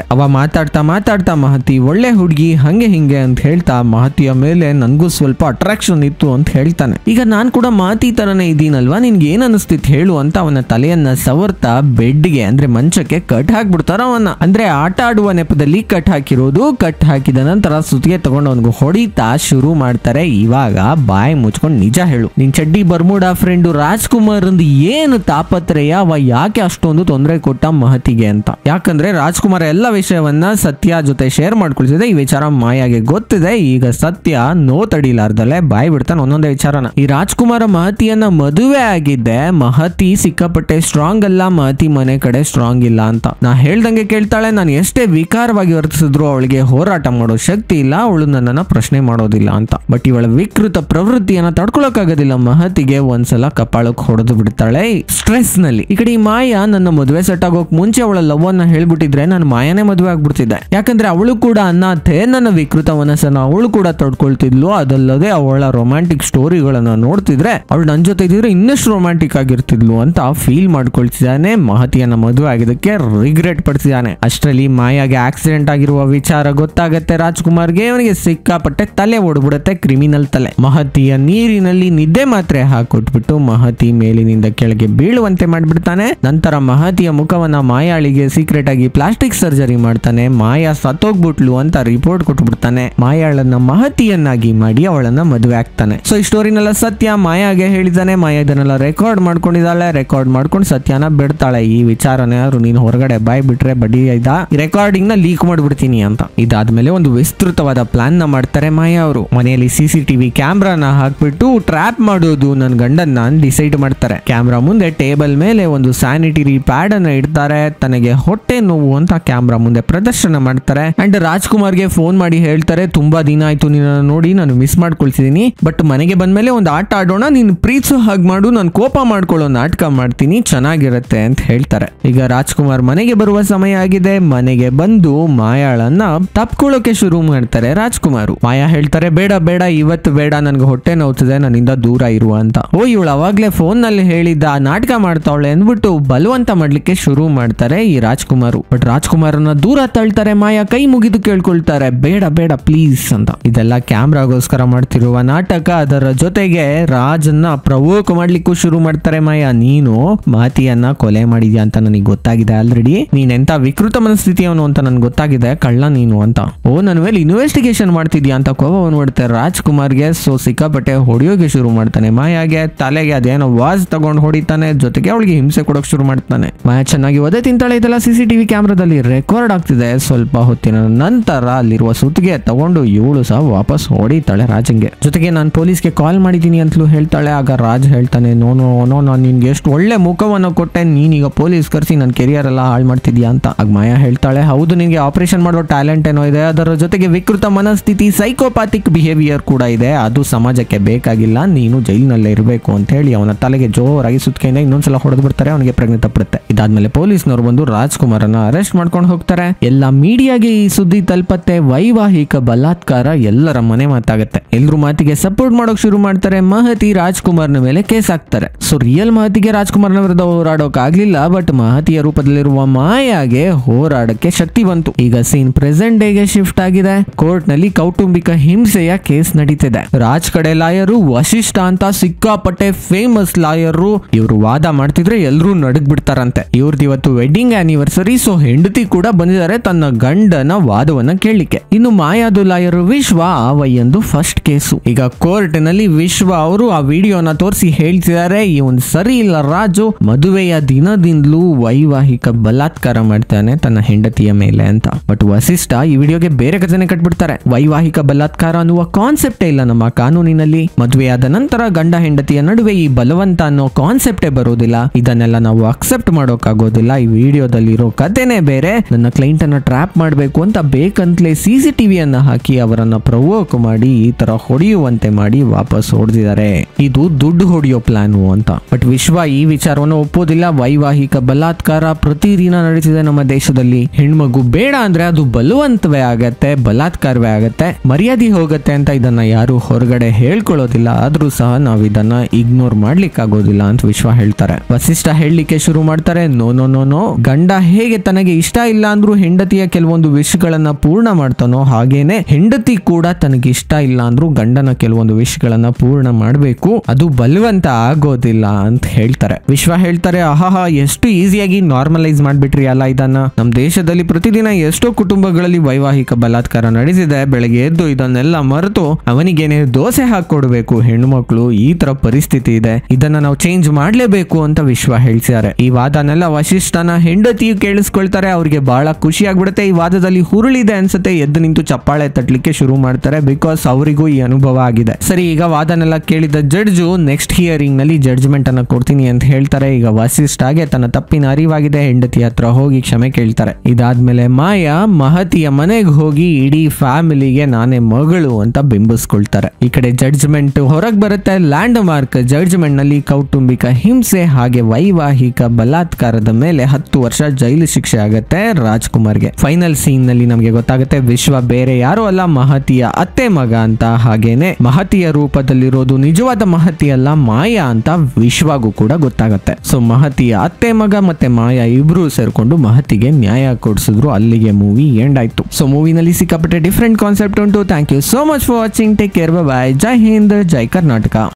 Speaker 1: ಅವ ಮಾತಾಡ್ತಾ ಮಾತಾಡ್ತಾ ಮಹತಿ ಒಳ್ಳೆ ಹುಡುಗಿ ಹಂಗೆ ಹಿಂಗೆ ಅಂತ ಹೇಳ್ತಾ ಮಹತಿಯ ಮೇಲೆ ನನ್ಗೂ ಸ್ವಲ್ಪ ಅಟ್ರಾಕ್ಷನ್ ಇತ್ತು ಅಂತ ಹೇಳ್ತಾನೆ ಈಗ ನಾನ್ ಕೂಡ ಮಹತಿ ತರನೇ ಇದ್ದೀನಲ್ವಾ ನಿನ್ಗೆ ಏನ್ ಅನಿಸ್ತಿತ್ತು ಹೇಳು ಅಂತ ಅವನ ತಲೆಯನ್ನ ಸವರ್ತಾ ಬೆಡ್ಗೆ ಅಂದ್ರೆ ಮಂಚಕ್ಕೆ ಕಟ್ ಹಾಕ್ಬಿಡ್ತಾರ ಅವನ್ನ ಅಂದ್ರೆ ಆಟ ಆಡುವ ನೆಪದಲ್ಲಿ ಕಟ್ ಹಾಕಿರೋದು ಕಟ್ ಹಾಕಿದ ನಂತರ ಸುತ್ತಿಗೆ ತಗೊಂಡು ಅವನಿಗೆ ಹೊಡಿತಾ ಶುರು ಮಾಡ್ತಾರೆ ಇವಾಗ ಬಾಯಿ ಮುಚ್ಕೊಂಡು ನಿಜ ಹೇಳು ನಿನ್ ಚಡ್ಡಿ ಬರ್ಮುಡ ಫ್ರೆಂಡು ರಾಜ್ಕುಮಾರ್ ಏನು ತಾಪತ್ರಯ ಅವ ಯಾಕೆ ಅಷ್ಟೊಂದು ತೊಂದರೆ ಕೊಟ್ಟ ಮಹತಿಗೆ ಅಂತ ಯಾಕಂದ್ರೆ ರಾಜ್ಕುಮಾರ್ ಎಲ್ಲ ವಿಷಯವನ್ನ ಸತ್ಯ ಜೊತೆ ಶೇರ್ ಮಾಡ್ಕೊಳ್ತಿದೆ ಈ ವಿಚಾರ ಮಾಯಾಗೆ ಗೊತ್ತಿದೆ ಈಗ ಸತ್ಯ ನೋ ತಡಿಲಾರ್ದಲ್ಲೇ ಬಾಯಿ ಬಿಡ್ತಾನೆ ಒಂದೊಂದೇ ವಿಚಾರನ ಈ ರಾಜ್ಕುಮಾರ ಮಹತಿಯನ್ನ ಮದುವೆ ಆಗಿದ್ದೆ ಮಹತಿ ಸಿಕ್ಕಾಪಟ್ಟೆ ಸ್ಟ್ರಾಂಗ್ ಅಲ್ಲ ಮಹತಿ ಮನೆ ಕಡೆ ಸ್ಟ್ರಾಂಗ್ ಇಲ್ಲ ಅಂತ ನಾ ಹೇಳ್ದಂಗೆ ಕೇಳ್ತಾಳೆ ನಾನು ಎಷ್ಟೇ ವಿಕಾರವಾಗಿ ವರ್ತಿಸಿದ್ರು ಅವಳಿಗೆ ಹೋರಾಟ ಮಾಡೋ ಶಕ್ತಿ ಇಲ್ಲ ಅವಳು ನನ್ನನ್ನ ಪ್ರಶ್ನೆ ಮಾಡೋದಿಲ್ಲ ಅಂತ ಬಟ್ ಇವಳ ವಿಕೃತ ಪ್ರವೃತ್ತಿಯನ್ನ ತಡ್ಕೊಳಕ್ಕಾಗೋದಿಲ್ಲ ಮಹತಿಗೆ ಒಂದ್ಸಲ ಕಪಾಳಕ್ಕೆ ಹೊಡೆದು ಬಿಡ್ತಾಳೆ ಸ್ಟ್ರೆಸ್ ನಲ್ಲಿ ಈ ಕಡೆ ಈ ಮಾಯಾ ನನ್ನ ಮದುವೆ ಸೆಟ್ ಆಗೋಕ್ ಮುಂಚೆ ಅವಳ ಲವ್ ಅನ್ನ ಹೇಳ್ಬಿಟ್ಟಿದ್ರೆ ನಾನು ಮಾಯಾನೇ ಮದುವೆ ಆಗ್ಬಿಡ್ತಿದ್ದೆ ಯಾಕಂದ್ರೆ ಅವಳು ಕೂಡ ಅನ್ನಾಥೆ ನನ್ನ ವಿಕೃತ ಮನಸ್ಸನ್ನ ಅವಳು ಕೂಡ ತಡ್ಕೊಳ್ತಿದ್ಲು ಅದಲ್ಲದೆ ಅವಳ ರೊಮ್ಯಾಂಟಿಕ್ ಸ್ಟೋರಿಗಳನ್ನ ನೋಡ್ತಿದ್ರೆ ಅವಳು ನನ್ನ ಜೊತೆ ಇದ್ದಿದ್ರೆ ಇನ್ನಷ್ಟು ರೊಮ್ಯಾಂಟಿಕ್ ಆಗಿರ್ತಿದ್ಲು ಅಂತ ಫೀಲ್ ಮಾಡ್ಕೊಳ್ತಿದ್ದಾನೆ ಮಹತಿಯನ್ನ ಮದುವೆ ಆಗಿದ್ದಕ್ಕೆ ರಿಗ್ರೆಟ್ ಪಡ್ತಿದ್ದಾನೆ ಅಷ್ಟರಲ್ಲಿ ಮಾಯಾಗೆ ಆಕ್ಸಿಡೆಂಟ್ ಆಗಿರುವ ವಿಚಾರ ಗೊತ್ತಾಗತ್ತೆ ರಾಜ್ಕುಮಾರ್ಗೆ ಅವನಿಗೆ ಸಿಕ್ಕಾಪಟ್ಟೆ ತಲೆ ಓಡ್ಬಿಡುತ್ತೆ ಕ್ರಿಮಿನಲ್ ತಲೆ ಮಹತಿಯ ನೀರಿನಲ್ಲಿ ನಿದ್ದೆ ಮಾತ್ರೆ ಹಾಕೊಟ್ಬಿಟ್ಟು ಮಹತಿ ಮೇಲಿನಿಂದ ಕೆಳಗೆ ಬೀಳುವಂತೆ ಮಾಡ್ಬಿಡ್ತಾನೆ ನಂತರ ಮಹತಿಯ ಮುಖವನ್ನ ಮಾಯಾಳಿಗೆ ಸೀಕ್ರೆಟ್ ಆಗಿ ಪ್ಲಾಸ್ಟಿಕ್ ಸರ್ಜರಿ ಮಾಡ್ತಾನೆ ಮಾಯಾ ಸತ್ತೋಗ್ಬಿಟ್ಲು ಅಂತ ರಿಪೋರ್ಟ್ ಕೊಟ್ಬಿಡ್ತಾನೆ ಮಾಯಾಳನ್ನ ಮಹತಿಯನ್ನಾಗಿ ಮಾಡಿ ಅವಳನ್ನ ಮದುವೆ ಆಗ್ತಾನೆ ಸೊ ಈ ಸ್ಟೋರಿನೆಲ್ಲ ಸತ್ಯ ಮಾಯಾಗೆ ಹೇಳಿದಾನೆ ಮಾಯಾ ಇದನ್ನೆಲ್ಲ ರೆಕಾರ್ಡ್ ಮಾಡ್ಕೊಂಡಿದ್ದಾಳೆ ರೆಕಾರ್ಡ್ ಮಾಡ್ಕೊಂಡು ಸತ್ಯನ ಬಿಡ್ತಾಳೆ ಈ ವಿಚಾರನ ಯಾರು ನೀನು ಹೊರಗಡೆ ಬಾಯ್ ಬಿಟ್ರೆ ಬಡಿ ಇದ ರೆಕಾರ್ಡಿಂಗ್ ನ ಲೀಕ್ ಮಾಡ್ಬಿಡ್ತೀನಿ ಅಂತ ಇದಾದ್ಮೇಲೆ ಒಂದು ವಿಸ್ತೃತವಾದ ಪ್ಲಾನ್ ನ ಮಾಡ್ತಾರೆ ಮಾಯಾ ಅವರು ಮನೆಯಲ್ಲಿ ಸಿ ಸಿ ಟಿವಿ ಕ್ಯಾಮ್ರಾನ ಹಾಕ್ಬಿಟ್ಟು ಟ್ರ್ಯಾಪ್ ಮಾಡೋದು ನನ್ನ ಗಂಡನ್ನ ಡಿಸೈಡ್ ಮಾಡ್ತಾರೆ ಕ್ಯಾಮ್ರಾ ಮುಂದೆ ಟೇಬಲ್ ಮೇಲೆ ಒಂದು ಸ್ಯಾನಿಟರಿ ಪ್ಯಾಡ್ ಅನ್ನ ಇಡ್ತಾರೆ ತನಗೆ ಹೊಟ್ಟೆ ನೋವು ಅಂತ ಕ್ಯಾಮ್ರಾ ಮುಂದೆ ಪ್ರದರ್ಶನ ಮಾಡ್ತಾರೆ ಅಂಡ್ ರಾಜ್ಕುಮಾರ್ಗೆ ಫೋನ್ ಮಾಡಿ ಹೇಳ್ತಾರೆ ತುಂಬಾ ದಿನ ಆಯ್ತು ನಿನ್ನ ನೋಡಿ ನಾನು ಮಿಸ್ ಮಾಡ್ಕೊಳ್ತಿದ್ದೀನಿ ಬಟ್ ಮನೆಗೆ ಬಂದ್ಮೇಲೆ ಒಂದು ಆಟ ಆಡೋಣ ನೀನು ಪ್ರೀತಿಸೋ ಹಾಗೆ ಮಾಡು ನಾನು ಕೋಪ ಮಾಡ್ಕೊಳ್ಳೋ ನಾಟಕ ಮಾಡ್ತೀನಿ ಚೆನ್ನಾಗಿರುತ್ತೆ ಅಂತ ಹೇಳ್ತಾರೆ ಈಗ ರಾಜ್ಕುಮಾರ್ ಮನೆಗೆ ಬರುವ ಸಮಯ ಆಗಿದೆ ಮನೆಗೆ ಬಂದು ಮಾಯಾಳನ್ನ ತಪ್ಕೊಳ್ಳೋಕೆ ಶುರು ಮಾಡ್ತಾರೆ ರಾಜ್ಕುಮಾರ್ ಮಾಯಾ ಹೇಳ್ತಾರೆ ಬೇಡ ಬೇಡ ಇವತ್ತು ಬೇಡ ನನ್ಗೆ ಹೊಟ್ಟೆ ನೋವ್ತಿದೆ ನನ್ನಿಂದ ದೂರ ಇರುವ ಅಂತ ಓ ಇವಳು ಅವಾಗ್ಲೇ ಫೋನ್ ನಲ್ಲಿ ಹೇಳಿದ್ದ ನಾಟಕ ಮಾಡ್ತಾವಳೆ ಅಂದ್ಬಿಟ್ಟು ಬಲವಂತ ಮಾಡ್ಲಿಕ್ಕೆ ಶುರು ಮಾಡ್ತಾರೆ ಈ ರಾಜ್ಕುಮಾರ್ ಬಟ್ ರಾಜ್ಕುಮಾರನ್ನ ದೂರ ತಳ್ತಾರೆ ಮಾಯಾ ಕೈ ಮುಗಿದು ಕೇಳ್ಕೊಳ್ತಾರೆ ಬೇಡ ಬೇಡ ಪ್ಲೀಸ್ ಅಂತ ಇದೆಲ್ಲ ಕ್ಯಾಮ್ರಾಗೋಸ್ಕರ ಮಾಡ್ತಿರುವ ನಾಟಕ ಅದರ ಜೊತೆಗೆ ರಾಜನ್ನ ಪ್ರವೋಕ್ ಮಾಡ್ಲಿಕ್ಕೂ ಶುರು ಮಾಡ್ತಾರೆ ಮಾಯಾ ನೀನು ಮಾತಿಯನ್ನ ಕೊಲೆ ಮಾಡಿದ್ಯಾ ಅಂತ ನನಗೆ ಗೊತ್ತಾಗಿದೆ ಆಲ್ರೆಡಿ ನೀನ್ ಎಂತ ವಿಕೃತ ಮನಸ್ಥಿತಿಯವನು ಅಂತ ನನ್ಗೆ ಗೊತ್ತಾಗಿದೆ ಕಳ್ಳ ನೀನು ಅಂತ ಓ ನನ್ನ ಮೇಲೆ ಇನ್ವೆಸ್ಟಿಗೇಷನ್ ಮಾಡ್ತಿದ್ಯಾ ಅಂತ ಕೋಪ ಬಂದ್ಬಿಡುತ್ತೆ ರಾಜ್ಕುಮಾರ್ಗೆ ಸೊ ಸಿಕ್ಕಾಪಟ್ಟೆ ಹೊಡಿಯೋಕೆ ಶುರು ಮಾಡ್ತಾನೆ ಮಾಯಾಗೆ ತಲೆಗೆ ಅದೇನೋ ವಾಸ್ ತಗೊಂಡು ಹೊಡಿತಾನೆ ಜೊತೆಗೆ ಅವಳಿಗೆ ಹಿಂಸೆ ಕೊಡೋಕೆ ಶುರು ಮಾಡ್ತಾನೆ ಮಾಯಾ ಚೆನ್ನಾಗಿ ಒದೆ ತಿಂತಾಳೆ ಇದೆಲ್ಲ ಸಿ ಸಿ ಟಿವಿ ಕ್ಯಾಮ್ರಾದಲ್ಲಿ ರೆಕಾರ್ಡ್ ಆಗ್ತಿದೆ ಸ್ವಲ್ಪ ಹೊತ್ತಿನ ನಂತರ ಅಲ್ಲಿರುವ ಸುತ್ತಿಗೆ ತಗೊಂಡು ಇವಳು ಸಹ ವಾಪಸ್ ಹೊಡಿತಾಳೆ ರಾಜಂಗೆ ಜೊತೆಗೆ ನಾನು ಪೊಲೀಸ್ಗೆ ಕಾಲ್ ಮಾಡಿದ್ದೀನಿ ಅಂತಲೂ ಹೇಳ್ತಾಳೆ ಆಗ ರಾಜ್ ಹೇಳ್ತಾನೆ ನೋ ನೋ ನೋ ನಾನು ನಿನ್ಗೆ ಎಷ್ಟು ಒಳ್ಳೆ ಮುಖವನ್ನು ಕೊಟ್ಟೆ ನೀನೀಗ ಪೊಲೀಸ್ ಕರೆಸಿ ನನ್ನ ಕೆರಿಯರ್ ಎಲ್ಲ ಹಾಳು ಮಾಡ್ತಿದ್ಯಾ ಅಂತ ಆಗ ಮಾಯಾ ಹೇಳ್ತಾಳೆ ಹೌದು ನಿನಗೆ ಆಪರೇಷನ್ ಮಾಡೋ ಟ್ಯಾಲೆಂಟ್ ಏನೋ ಇದೆ ಅದರ ಜೊತೆಗೆ ವಿಕೃತ ಮನಸ್ಥಿತಿ ಸೈಕೋಪಾಥಿಕ್ ಬಿಹೇವಿಯರ್ ಕೂಡ ಇದೆ ಅದು ಸಮಾಜಕ್ಕೆ ಬೇಕಾಗಿಲ್ಲ ನೀನು ಜೈಲಿನಲ್ಲೇ ಇರಬೇಕು ಅಂತ ಹೇಳಿ ಅವನ ತಲೆಗೆ ಜೋರಾಗಿ ಸುತ್ತಿಗೆಯಿಂದ ಇನ್ನೊಂದ್ಸಲ ಹೊಡೆದು ಬಿಡ್ತಾರೆ ಅವನಿಗೆ ಪ್ರಜ್ಞೆ ತಪ್ಪುತ್ತೆ ಇದಾದ್ಮೇಲೆ ಪೊಲೀಸ್ನವರು ಬಂದು ರಾಜ್ಕುಮಾರನ್ನ ಅರೆಸ್ಟ್ ಮಾಡ್ಕೊಂಡು ಹೋಗ್ತಾರೆ ಎಲ್ಲ ಮೀಡಿಯಾಗೆ ಈ ಸುದ್ದಿ ತಲುಪತ್ತೆ ವೈವಾಹಿಕ ಬಲಾತ್ಕಾರ ಎಲ್ಲರ ಮನೆ ಮಾತಾಗತ್ತೆ ಎಲ್ರು ಮಾತಿಗೆ ಸಪೋರ್ಟ್ ಮಾಡೋಕ್ ಶುರು ಮಾಡ್ತಾರೆ ಮಹತಿ ರಾಜ್ಕುಮಾರ್ನ ಮೇಲೆ ಕೇಸ್ ಹಾಕ್ತಾರೆ ಸೊ ರಿಯಲ್ ಮಹತಿಗೆ ರಾಜ್ಕುಮಾರ್ನ ವಿರುದ್ಧ ಹೋರಾಡೋಕ್ ಆಗ್ಲಿಲ್ಲ ಬಟ್ ಮಹತಿಯ ರೂಪದಲ್ಲಿರುವ ಮಾಯಾಗೆ ಹೋರಾಡಕ್ಕೆ ಶಕ್ತಿ ಬಂತು ಈಗ ಸೀನ್ ಪ್ರೆಸೆಂಟ್ ಡೇಗೆ ಶಿಫ್ಟ್ ಆಗಿದೆ ಕೋರ್ಟ್ ನಲ್ಲಿ ಕೌಟುಂಬಿಕ ಹಿಂಸೆಯ ಕೇಸ್ ನಡೀತಿದೆ ರಾಜ್ ಕಡೆ ಲಾಯರು ವಶಿಷ್ಠ ಅಂತ ಸಿಕ್ಕಾಪಟ್ಟೆ ಫೇಮಸ್ ಲಾಯರು ಇವರು ವಾದ ಮಾಡ್ತಿದ್ರೆ ಎಲ್ರೂ ನಡಗ್ ಬಿಡ್ತಾರಂತೆ ಇವ್ರದ್ದು ಇವತ್ತು ವೆಡ್ಡಿಂಗ್ ಆನಿವರ್ಸರಿ ಸೊ ಹೆಂಡತಿ ಕೂಡ ಬಂದಿದ್ದಾರೆ ತನ್ನ ಗಂಡನ ವಾದವನ್ನ ಕೇಳಲಿಕ್ಕೆ ಇನ್ನು ಮಾಯಾದು ಲಾಯರು ವಿಶ್ವ ಆವಯ್ಯಂದು ಫಸ್ಟ್ ಕೇಸು ಈಗ ಕೋರ್ಟ್ ನಲ್ಲಿ ವಿಶ್ವ ಅವರು ಆ ವಿಡಿಯೋನ ತೋರಿಸಿ ಹೇಳ್ತಿದ್ದಾರೆ ಇವನ್ ಸರಿ ಇಲ್ಲ ರಾಜು ಮದುವೆಯ ದಿನದಿಂದಲೂ ವೈವಾಹಿಕ ಬಲಾತ್ಕಾರ ಮಾಡ್ತಾನೆ ತನ್ನ ಹೆಂಡತಿಯ ಮೇಲೆ ಅಂತ ಬಟ್ ವಸಿಷ್ಠ ಈ ವಿಡಿಯೋಗೆ ಬೇರೆ ಕಥೆನೆ ಕಟ್ಬಿಡ್ತಾರೆ ವೈವಾಹಿಕ ಬಲಾತ್ಕಾರ ಅನ್ನುವ ಕಾನ್ಸೆಪ್ಟೇ ಇಲ್ಲ ನಮ್ಮ ಕಾನೂನಿನಲ್ಲಿ ಮದುವೆಯಾದ ನಂತರ ಗಂಡ ಹೆಂಡತಿಯ ನಡುವೆ ಈ ಬಲವಂತ ಅನ್ನೋ ಕಾನ್ಸೆಪ್ಟೇ ಬರೋದಿಲ್ಲ ಇದನ್ನೆಲ್ಲ ನಾವು ಅಕ್ಸೆಪ್ಟ್ ಮಾಡೋಕ್ಕಾಗೋದಿಲ್ಲ ಈ ವಿಡಿಯೋದಲ್ಲಿ ಇರೋ ಕಥೆನೇ ಬೇರೆ ನನ್ನ ಕ್ಲೈಂಟ್ ಅನ್ನ ಟ್ರ್ಯಾಪ್ ಮಾಡಬೇಕು ಅಂತ ಬೇಕಂತಲೇ ಸಿ ಸಿ ಟಿವಿಯನ್ನ ಹಾಕಿ ಅವರನ್ನ ಪ್ರವೋಕ್ ಮಾಡಿ ಈ ತರ ಹೊಡೆಯುವಂತೆ ಮಾಡಿ ವಾಪಸ್ ಹೊಡೆದಿದ್ದಾರೆ ಇದು ದುಡ್ಡು ಹೊಡೆಯೋ ಪ್ಲಾನು ಅಂತ ಬಟ್ ವಿಶ್ವ ಈ ವಿಚಾರವನ್ನು ಒಪ್ಪೋದಿಲ್ಲ ವೈವಾಹಿಕ ಬಲಾತ್ಕಾರ ಪ್ರತಿದಿನ ನಡೀತಿದೆ ನಮ್ಮ ದೇಶದಲ್ಲಿ ಹೆಣ್ಮಗು ಬೇಡ ಅಂದ್ರೆ ಅದು ಬಲವಂತವೇ ಆಗತ್ತೆ ಬಲಾತ್ಕಾರವೇ ಆಗತ್ತೆ ಮರ್ಯಾದೆ ಹೋಗುತ್ತೆ ಅಂತ ಇದನ್ನ ಯಾರು ಹೊರಗಡೆ ಹೇಳ್ಕೊಳ್ಳೋದಿಲ್ಲ ಆದ್ರೂ ಸಹ ನಾವು ಇದನ್ನ ಇಗ್ನೋರ್ ಮಾಡ್ಲಿಕ್ಕಾಗೋದಿಲ್ಲ ಅಂತ ವಿಶ್ವ ಹೇಳ್ತಾರೆ ವಸಿಷ್ಠ ಹೇಳಲಿಕ್ಕೆ ಶುರು ಮಾಡ್ತಾರೆ ನೋ ನೋ ನೋ ನೋ ಗಂಡ ಹೇಗೆ ತನಗೆ ಇಷ್ಟ ಇಲ್ಲ ಅಂದ್ರೂ ಹೆಂಡತಿಯ ಕೆಲವೊಂದು ವಿಷಯಗಳನ್ನ ಪೂರ್ಣ ಮಾಡ್ತಾನೋ ಹಾಗೇನೆ ಹೆಂಡತಿ ಕೂಡ ತನಗಿಷ್ಟ ಇಲ್ಲ ಅಂದ್ರೂ ಗಂಡನ ಕೆಲವೊಂದು ವಿಷಯಗಳನ್ನ ಪೂರ್ಣ ಮಾಡಬೇಕು ಅದು ಬಲವಂತ ಆಗೋದಿಲ್ಲ ಅಂತ ಹೇಳ್ತಾರೆ ವಿಶ್ವ ಹೇಳ್ತಾರೆ ಆಹಾ ಎಷ್ಟು ಈಸಿಯಾಗಿ ನಾರ್ಮಲೈಸ್ ಮಾಡ್ಬಿಟ್ರಿ ಅಲ್ಲ ಇದನ್ನ ನಮ್ ದೇಶದಲ್ಲಿ ಪ್ರತಿದಿನ ಎಷ್ಟೋ ಕುಟುಂಬಗಳಲ್ಲಿ ವೈವಾಹಿಕ ಬಲಾತ್ಕಾರ ನಡೆಸಿದೆ ಬೆಳಗ್ಗೆ ಎದ್ದು ಇದನ್ನೆಲ್ಲ ಮರೆತು ಅವನಿಗೇನೆ ದೋಸೆ ಹಾಕೊಡ್ಬೇಕು ಹೆಣ್ಣು ಮಕ್ಕಳು ಈ ತರ ಪರಿಸ್ಥಿತಿ ಇದೆ ಇದನ್ನ ನಾವು ಚೇಂಜ್ ಮಾಡ್ಲೇಬೇಕು ಅಂತ ವಿಶ್ವ ಹೇಳ್ಸಿದ್ದಾರೆ ಈ ವಾದನೆಲ್ಲ ವಶಿಷ್ಠನ ಹೆಂಡತಿಯು ಕೇಳಿಸ್ಕೊಳ್ತಾರೆ ಅವ್ರಿಗೆ ಬಹಳ ಖುಷಿ ಆಗ್ಬಿಡುತ್ತೆ ಈ ವಾದದಲ್ಲಿ ಹುರುಳಿದೆ ಅನ್ಸುತ್ತೆ ಎದ್ದು ನಿಂತು ಚಪ್ಪಾಳೆ ತಟ್ಲಿಕ್ಕೆ ಶುರು ಮಾಡ್ತಾರೆ ಬಿಕಾಸ್ ಅವರಿಗೂ ಈ ಅನುಭವ ಆಗಿದೆ ಸರಿ ಈಗ ವಾದನೆಲ್ಲ ಕೇಳಿದ ಜಡ್ಜು ನೆಕ್ಸ್ಟ್ ಹಿಯರಿಂಗ್ ನಲ್ಲಿ ಜಡ್ಜ್ಮೆಂಟ್ ಅನ್ನ ಕೊಡ್ತೀನಿ ಅಂತ ಹೇಳ್ತಾರೆ ಈಗ ವಸಿಷ್ಠಾಗೆ ತನ್ನ ತಪ್ಪಿನ ಅರಿವಾಗಿದೆ ಹೆಂಡತಿ ಹತ್ರ ಹೋಗಿ ಕ್ಷಮೆ ಕೇಳ್ತಾರೆ ಇದಾದ್ಮೇಲೆ ಮಾಯಾ ಮಹತಿಯ ಮನೆಗೆ ಹೋಗಿ ಇಡೀ ಫ್ಯಾಮಿಲಿಗೆ ನಾನೇ ಮಗಳು ಅಂತ ಬಿಂಬಿಸ್ಕೊಳ್ತಾರೆ ಈ ಕಡೆ ಜಡ್ಜ್ಮೆಂಟ್ ಹೊರಗ್ ಬರುತ್ತೆ ಲ್ಯಾಂಡ್ ಮಾರ್ಕ್ ಜಡ್ಜ್ಮೆಂಟ್ ನಲ್ಲಿ ಕೌಟುಂಬಿಕ ಹಿಂಸೆ ಹಾಗೆ ವೈವಾಹಿಕ ಬಲಾತ್ಕಾರದ ಮೇಲೆ ಹತ್ತು ವರ್ಷ ಜೈಲು ಶಿಕ್ಷೆ ಆಗತ್ತೆ ರಾಜ್ಕುಮಾರ್ಗೆ ಫೈನಲ್ ಸೀನ್ ನಲ್ಲಿ ನಮಗೆ ಗೊತ್ತಾಗುತ್ತೆ ವಿಶ್ವ ಬೇರೆ ಯಾರು ಅಲ್ಲ ಮಹತಿಯ ಅತ್ತೆ ಮಗ ಅಂತ ಹಾಗೇನೆ ಮಹತಿಯ ರೂಪದಲ್ಲಿರೋದು ನಿಜವಾದ ಮಹತಿ ಅಲ್ಲ ಮಾಯಾ ಅಂತ ವಿಶ್ವಾಗೂ ಕೂಡ ಗೊತ್ತಾಗುತ್ತೆ ಸೊ ಮಹತಿಯ ಅತ್ತೆ ಮಗ ಮತ್ತೆ ಮಾಯಾ ಇಬ್ರು ಸೇರ್ಕೊಂಡು ಮಹತಿಗೆ ನ್ಯಾಯ ಕೊಡಿಸಿದ್ರು ಅಲ್ಲಿಗೆ ಮೂವಿ ಎಂಡ್ ಆಯ್ತು ಸೊ ಮೂವಿನಲ್ಲಿ ಸಿಕ್ಕಾಪಟ್ಟೆ ಡಿಫ್ರೆಂಟ್ ಕಾನ್ಸೆಪ್ಟ್ ಉಂಟು thank you so much for watching take care bye ಜೈ ಹಿಂದ್ ಜೈ ಕರ್ನಾಟಕ